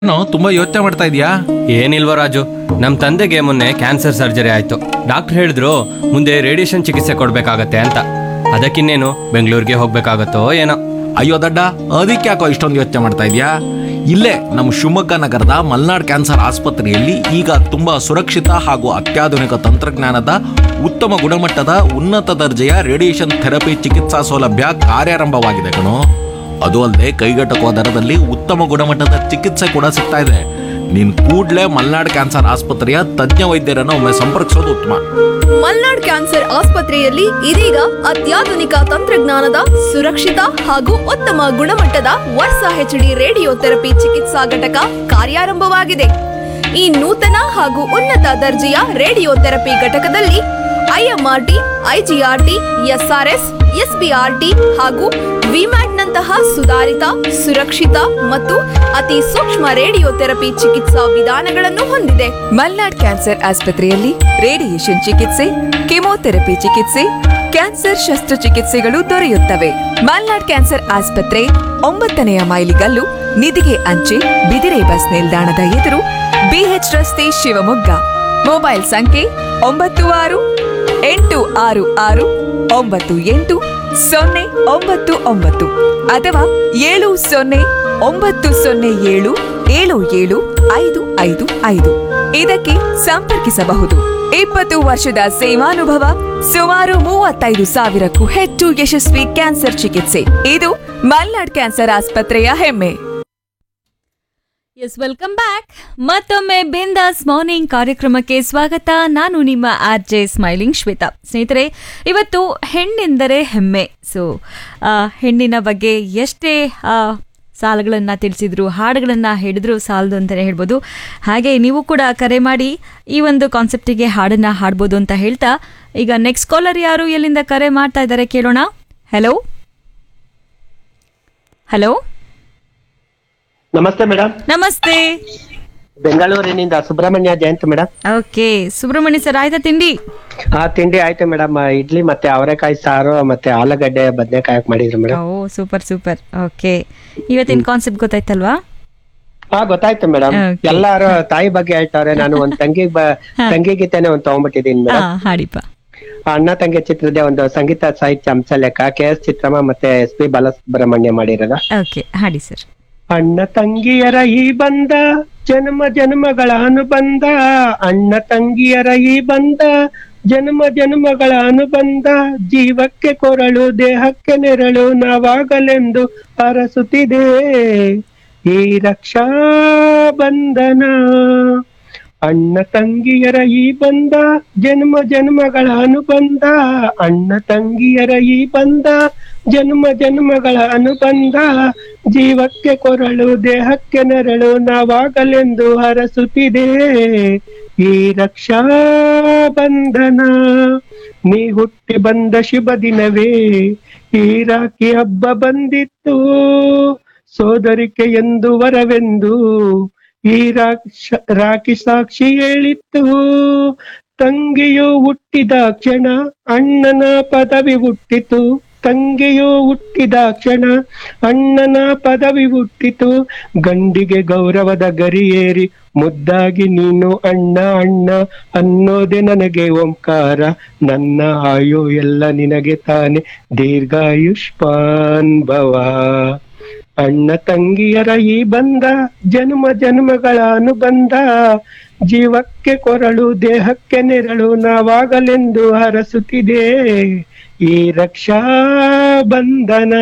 ಏನೋ ತುಂಬಾ ಯೋಚನೆ ಮಾಡ್ತಾ ಇದೀಯಾ ಏನಿಲ್ವ ರಾಜು ನಮ್ಮ ತಂದೆಗೆ ಮೊನ್ನೆ ಕ್ಯಾನ್ಸರ್ ಸರ್ಜರಿ ಆಯ್ತು ಡಾಕ್ಟರ್ ಹೇಳಿದ್ರು ಮುಂದೆ ರೇಡಿಯೇಷನ್ ಚಿಕಿತ್ಸೆ ಕೊಡ್ಬೇಕಾಗತ್ತೆ ಅಂತ ಅದಕ್ಕಿನ್ನೇನು ಬೆಂಗಳೂರಿಗೆ ಹೋಗ್ಬೇಕಾಗತ್ತೋ ಏನೋ ಅಯ್ಯೋ ದಡ್ಡ ಅದಕ್ಕೆ ಯಾಕೋ ಇಷ್ಟೊಂದು ಯೋಚನೆ ಮಾಡ್ತಾ ಇದೀಯಾ ಇಲ್ಲೇ ನಮ್ಮ ಶಿವಮೊಗ್ಗ ನಗರದ ಮಲ್ನಾಡ್ ಕ್ಯಾನ್ಸರ್ ಆಸ್ಪತ್ರೆಯಲ್ಲಿ ಈಗ ತುಂಬಾ ಸುರಕ್ಷಿತ ಹಾಗೂ ಅತ್ಯಾಧುನಿಕ ತಂತ್ರಜ್ಞಾನದ ಉತ್ತಮ ಗುಣಮಟ್ಟದ ಉನ್ನತ ದರ್ಜೆಯ ರೇಡಿಯೇಷನ್ ಥೆರಪಿ ಚಿಕಿತ್ಸಾ ಸೌಲಭ್ಯ ಕಾರ್ಯಾರಂಭವಾಗಿದೆ ಕಣೋ ಅದು ಅಲ್ಲದೆ ಕೈಗೆಟಕುವ ದರದಲ್ಲಿ ಉತ್ತಮ ಗುಣಮಟ್ಟದ ಚಿಕಿತ್ಸೆ ಕೂಡ ಸಿಗ್ತಾ ಇದೆ ನೀನ್ ಕೂಡ್ಲೇ ಮಲ್ನಾಡ್ ಕ್ಯಾನ್ಸರ್ ಆಸ್ಪತ್ರೆಯ ತಜ್ಞ ವೈದ್ಯರನ್ನು ಒಮ್ಮೆ ಸಂಪರ್ಕಿಸೋದು ಉತ್ತಮ ಮಲ್ನಾಡ್ ಕ್ಯಾನ್ಸರ್ ಆಸ್ಪತ್ರೆಯಲ್ಲಿ ಇದೀಗ ಅತ್ಯಾಧುನಿಕ ತಂತ್ರಜ್ಞಾನದ ಸುರಕ್ಷಿತ ಹಾಗೂ ಉತ್ತಮ ಗುಣಮಟ್ಟದ ವರ್ಷ ಹೆಚ್ಡಿ ರೇಡಿಯೋಥೆರಪಿ ಚಿಕಿತ್ಸಾ ಘಟಕ ಕಾರ್ಯಾರಂಭವಾಗಿದೆ ಈ ನೂತನ ಹಾಗೂ ಉನ್ನತ ದರ್ಜೆಯ ರೇಡಿಯೋಥೆರಪಿ ಘಟಕದಲ್ಲಿ ಐಎಂಆರ್ಟಿ ಐಜಿಆರ್ಟಿ ಎಸ್ಆರ್ಎಸ್ ಎಸ್ಬಿಆರ್ಟಿ ಹಾಗೂ ವಿಮ್ಯಾಟ್ನಂತಹ ಸುಧಾರಿತ ಸುರಕ್ಷಿತ ಮತ್ತು ಅತಿ ಸೂಕ್ಷ್ಮ ರೇಡಿಯೋಥೆರಪಿ ಚಿಕಿತ್ಸಾ ವಿಧಾನಗಳನ್ನು ಹೊಂದಿದೆ ಮಲ್ನಾಡ್ ಕ್ಯಾನ್ಸರ್ ಆಸ್ಪತ್ರೆಯಲ್ಲಿ ರೇಡಿಯೇಷನ್ ಚಿಕಿತ್ಸೆ ಕೆಮೊಥೆರಪಿ ಚಿಕಿತ್ಸೆ ಕ್ಯಾನ್ಸರ್ ಶಸ್ತ್ರಚಿಕಿತ್ಸೆಗಳು ದೊರೆಯುತ್ತವೆ ಮಲ್ನಾಡ್ ಕ್ಯಾನ್ಸರ್ ಆಸ್ಪತ್ರೆ ಒಂಬತ್ತನೆಯ ಮೈಲಿಗಲ್ಲು ನಿಧಿಗೆ ಅಂಚೆ ಬಿದಿರೆ ಬಸ್ ನಿಲ್ದಾಣದ ಎದುರು ಬಿಎಚ್ ರಸ್ತೆ ಶಿವಮೊಗ್ಗ ಮೊಬೈಲ್ ಸಂಖ್ಯೆ ಒಂಬತ್ತು ಆರು ಎಂಟು ಆರು ಆರು ಒಂಬತ್ತು ಎಂಟು ಸೊನ್ನೆ ಒಂಬತ್ತು ಒಂಬತ್ತು ಅಥವಾ ಏಳು ಸೊನ್ನೆ ಒಂಬತ್ತು ಸೊನ್ನೆ ಏಳು ಏಳು ಏಳು ಐದು ಐದು ಐದು ಇದಕ್ಕೆ ಸಂಪರ್ಕಿಸಬಹುದು ಇಪ್ಪತ್ತು ವರ್ಷದ ಸೇವಾನುಭವ ಸುಮಾರು ಮೂವತ್ತೈದು ಸಾವಿರಕ್ಕೂ ಹೆಚ್ಚು ಯಶಸ್ವಿ ಕ್ಯಾನ್ಸರ್ ಚಿಕಿತ್ಸೆ ಇದು ಮಲ್ನಾಡ್ ಕ್ಯಾನ್ಸರ್ ಆಸ್ಪತ್ರೆಯ ಹೆಮ್ಮೆ ಎಸ್ ವೆಲ್ಕಮ್ ಬ್ಯಾಕ್ ಮತ್ತೊಮ್ಮೆ ಬಿಂದಾಸ್ ಮಾರ್ನಿಂಗ್ ಕಾರ್ಯಕ್ರಮಕ್ಕೆ ಸ್ವಾಗತ ನಾನು ನಿಮ್ಮ ಆರ್ ಜೆ ಸ್ಮೈಲಿಂಗ್ ಶ್ವೇತಾ ಸ್ನೇಹಿತರೆ ಇವತ್ತು ಹೆಣ್ಣೆಂದರೆ ಹೆಮ್ಮೆ ಸೊ ಹೆಣ್ಣಿನ ಬಗ್ಗೆ ಎಷ್ಟೇ ಆ, ಸಾಲುಗಳನ್ನು ತಿಳಿಸಿದ್ರು ಹಾಡುಗಳನ್ನು ಹೇಳಿದ್ರು ಸಾಲದು ಅಂತಲೇ ಹೇಳ್ಬೋದು ಹಾಗೆ ನೀವು ಕೂಡ ಕರೆ ಮಾಡಿ ಈ ಒಂದು ಕಾನ್ಸೆಪ್ಟಿಗೆ ಹಾಡನ್ನು ಹಾಡ್ಬೋದು ಅಂತ ಹೇಳ್ತಾ ಈಗ ನೆಕ್ಸ್ಟ್ ಕಾಲರ್ ಯಾರು ಎಲ್ಲಿಂದ ಕರೆ ಮಾಡ್ತಾ ಇದ್ದಾರೆ ಕೇಳೋಣ ಹಲೋ ಹಲೋ ನಮಸ್ತೆ ಮೇಡಮ್ ನಮಸ್ತೆ ಬೆಂಗಳೂರಿನಿಂದ Subramanya Jayant madam okay Subramanya sir ಆಯ್ತಾ ತಿಂಡಿ ಆ ತಿಂಡಿ ಆಯ್ತು ಮೇಡಮ್ ಇಡ್ಲಿ ಮತ್ತೆ ಅವರೆಕಾಯಿ ಸಾರು ಮತ್ತೆ ಆಲೂಗಡ್ಡೆ ಬದನೆಕಾಯಿ ಹಾಕಿ ಮಾಡಿದ್ರು madam oh super super okay ಇವತ್ತಿನ ಕಾನ್ಸೆಪ್ಟ್ ಗೊತ್ತಾಯ್ತಲ್ವಾ ಹಾ ಗೊತ್ತಾಯ್ತು ಮೇಡಮ್ Okay. ಎಲ್ಲಾರು ತಾಯಿ ಬಗ್ಗೆ ಹೇಳ್ತಾವ್ರೆ ನಾನು ಒಂದ್ ತಂಗಿ ಬ- ತಂಗಿ ಗೀತೆನೆ ಒಂದ್ ತಗೊಂಡ್ಬಿಟ್ಟಿದೀನಿ ಹಾ ಮೇಡಮ್ ಹಾಡಿಪ್ಪ ಅಣ್ಣ ತಂಗಿ ಚಿತ್ರದ ಒಂದು ಸಂಗೀತ ಸಾಹಿತ್ಯ ಹಂಸಲೇಖ ಕೆ ಎಸ್ ಚಿತ್ರಮ್ಮ ಮತ್ತೆ ಎಸ್ ಪಿ ಬಾಲಸುಬ್ರಹ್ಮಣ್ಯ ಮಾಡಿರೋದ ಓಕೆ ಹಾಡಿ ಸರ್ ಅಣ್ಣ ತಂಗಿಯರ ಈ ಬಂದ ಜನ್ಮ ಜನ್ಮಗಳ ಅನುಬಂಧ ಅಣ್ಣ ತಂಗಿಯರ ಈ ಬಂದ ಜನ್ಮ ಜನ್ಮಗಳ ಅನುಬಂಧ ಜೀವಕ್ಕೆ ಕೊರಳು ದೇಹಕ್ಕೆ ನೆರಳು ನಾವಾಗಲೆಂದು ಅರಸುತ್ತಿದೆ ಈ ರಕ್ಷಾ ಬಂಧನ ಅಣ್ಣ ತಂಗಿಯರ ಈ ಬಂದ ಜನ್ಮ ಜನ್ಮಗಳ ಅನುಬಂಧ ಅಣ್ಣ ತಂಗಿಯರ ಈ ಬಂದ ಜನ್ಮ ಜನ್ಮಗಳ ಅನುಬಂಧ ಜೀವಕ್ಕೆ ಕೊರಳು ದೇಹಕ್ಕೆ ನೆರಳು ನಾವಾಗಲೆಂದು ಹರಸುತ್ತಿದೆ ಈ ರಕ್ಷಾ ಬಂಧನ ನೀ ಹುಟ್ಟಿ ಬಂದ ಶುಭ ದಿನವೇ ಈ ರಾಖಿ ಹಬ್ಬ ಬಂದಿತ್ತು ಸೋದರಿಕೆ ಎಂದು ವರವೆಂದು ಈ ರಾಕ್ಷ- ರಾಖಿ ಸಾಕ್ಷಿ ಹೇಳಿತ್ತು ತಂಗಿಯು ಹುಟ್ಟಿದ ಕ್ಷಣ ಅಣ್ಣನ ಪದವಿ ಹುಟ್ಟಿತು ತಂಗಿಯು ಹುಟ್ಟಿದ ಕ್ಷಣ ಅಣ್ಣನ ಪದವಿ ಹುಟ್ಟಿತು ಗಂಡಿಗೆ ಗೌರವದ ಗರಿಯೇರಿ ಮುದ್ದಾಗಿ ನೀನು ಅಣ್ಣ ಅಣ್ಣ ಅನ್ನೋದೆ ನನಗೆ ಓಂಕಾರ ನನ್ನ ಆಯು ಎಲ್ಲ ನಿನಗೆ ತಾನೆ ದೀರ್ಘಾಯುಷ್ಮಾನ್ ಭವ ಅಣ್ಣ ತಂಗಿಯರ ಈ ಬಂಧ ಜನ್ಮ ಜನ್ಮಗಳ ಅನುಬಂಧ ಜೀವಕ್ಕೆ ಕೊರಳು ದೇಹಕ್ಕೆ ನೆರಳು ನಾವಾಗಲೆಂದು ಹರಸುತ್ತಿದೆ ಈ ರಕ್ಷಾ ಬಂಧನ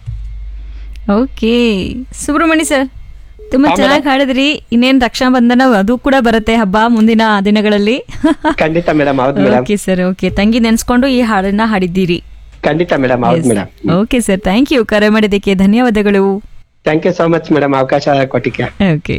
ಓಕೆ ಸುಬ್ರಹ್ಮಣ್ಯ ಸರ್ ತುಂಬಾ ಚೆನ್ನಾಗಿ ಹಾಡಿದ್ರಿ ಇನ್ನೇನ್ ರಕ್ಷಾ ಬಂಧನ ಅದು ಕೂಡ ಬರುತ್ತೆ ಹಬ್ಬ ಮುಂದಿನ ದಿನಗಳಲ್ಲಿ ಖಂಡಿತ ಮೇಡಮ್ ಹೌದು ಮೇಡಮ್ ಓಕೆ ಸರ್ ಓಕೆ ತಂಗಿ ನೆನ್ಸ್ಕೊಂಡು ಈ ಹಾಡನ್ನ ಹಾಡಿದ್ದೀರಿ ಖಂಡಿತ ಮೇಡಮ್ ಹೌದು madam okay sir thank you ಕರೆ ಮಾಡಿದ್ದಕ್ಕೆ ಧನ್ಯವಾದಗಳು thank you so much madam ಅವಕಾಶ ಕೊಟ್ಟಿಕ್ಕೆ ಓಕೆ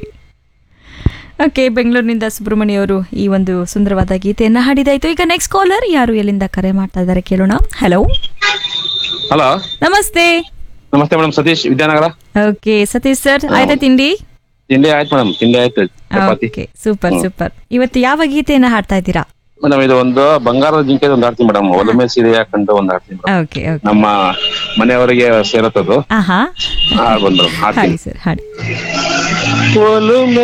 ಓಕೆ ಬೆಂಗಳೂರಿನಿಂದ ಸುಬ್ರಹ್ಮಣ್ಯ ಅವರು ಈ ಒಂದು ಸುಂದರವಾದ ಗೀತೆಯನ್ನ ಹಾಡಿದಾಯ್ತು ಈಗ ನೆಕ್ಸ್ಟ್ ಕಾಲರ್ ಯಾರು ಎಲ್ಲಿಂದ ಕರೆ ಮಾಡ್ತಾ ಇದ್ದಾರೆ ಕೇಳೋಣ ಹಲೋ ಹಲೋ ನಮಸ್ತೆ ನಮಸ್ತೆ madam Satish Vidyanagar okay Satish sir ಆಯ್ತಾ ತಿಂಡಿ ತಿಂಡಿ ಆಯ್ತು ಮೇಡಮ್ ತಿಂಡಿ ಆಯ್ತು ಚಪಾತಿ ಓಕೆ ಸೂಪರ್ ಸೂಪರ್ ಇವತ್ತು ಯಾವ ಗೀತೆಯನ್ನ ಹಾಡ್ತಾ ಇದ್ದೀರಾ ಮೇಡಮ್ ಇದು ಒಂದು ಬಂಗಾರದ ಜಿಂಕೆ ಒಂದು ಆಡ್ತೀನಿ ಮೇಡಮ್ ಒಲಮೆ ಸೀರೆ ಹಾಕೊಂಡು ಒಂದು ಆಡ್ತೀನಿ madam. ಓಕೆ ಓಕೆ ನಮ್ಮ ಮನೆಯವರಿಗೆ ಸೇರತ್ತದು ಆಹಾ ಹಾಡು ಬಂದ್ರು ಹಾಡಿ ಹಾಡ್ತೀನಿ ಸರ್ ಹಾಡಿ ಒಲುಮೆ